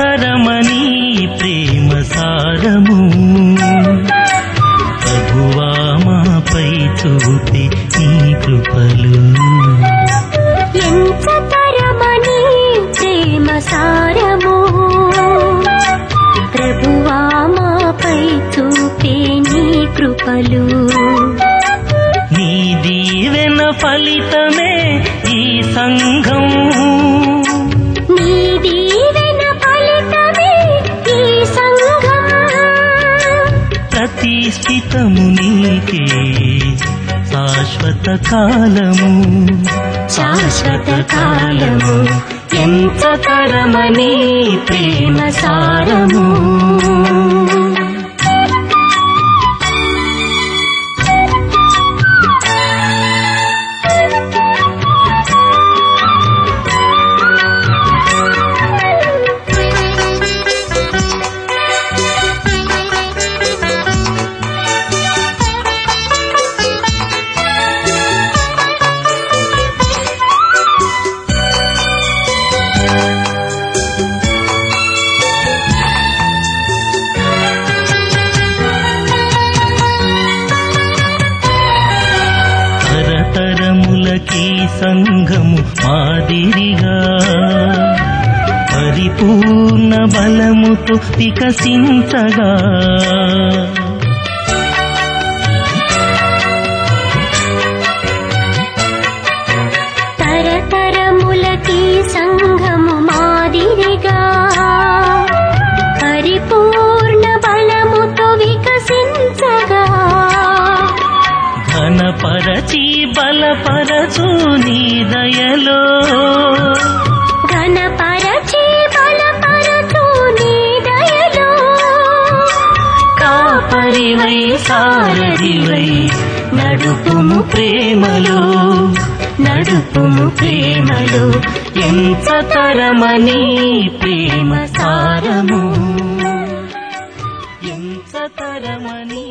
తరమని ప్రేమ సారము ప్రభువా మాపై చూపి నీ కృపలు ఎంత తరమని ప్రేమ సారము ప్రభువా మాపై చూపే నీ కృపలు నీ దీవెన ఫలితమే ఈ సంఘం నీ దీవెన ఫలితమే ఈ సంఘం ప్రతిష్ఠితము నీకే శాశ్వత కాలము శాశ్వత కాలము ఎంత తరమని ప్రేమ సారము తరతరములకి సంఘము మాదిరిగా పరిపూర్ణ బలముతో వికసించగా తరతరములకి సంఘము మాదిరిగా పరిపూర్ణ బలముతో వికసించగా ఘనపరచి బలపరచు నీ దయలో ఘనపరచి బలపరచు నీ దయలో కాపరివై సారథివై నడుపుము ప్రేమలో నడుపుము ప్రేమలో ఎంత తరమని ప్రేమ సారము ఎంత తరమని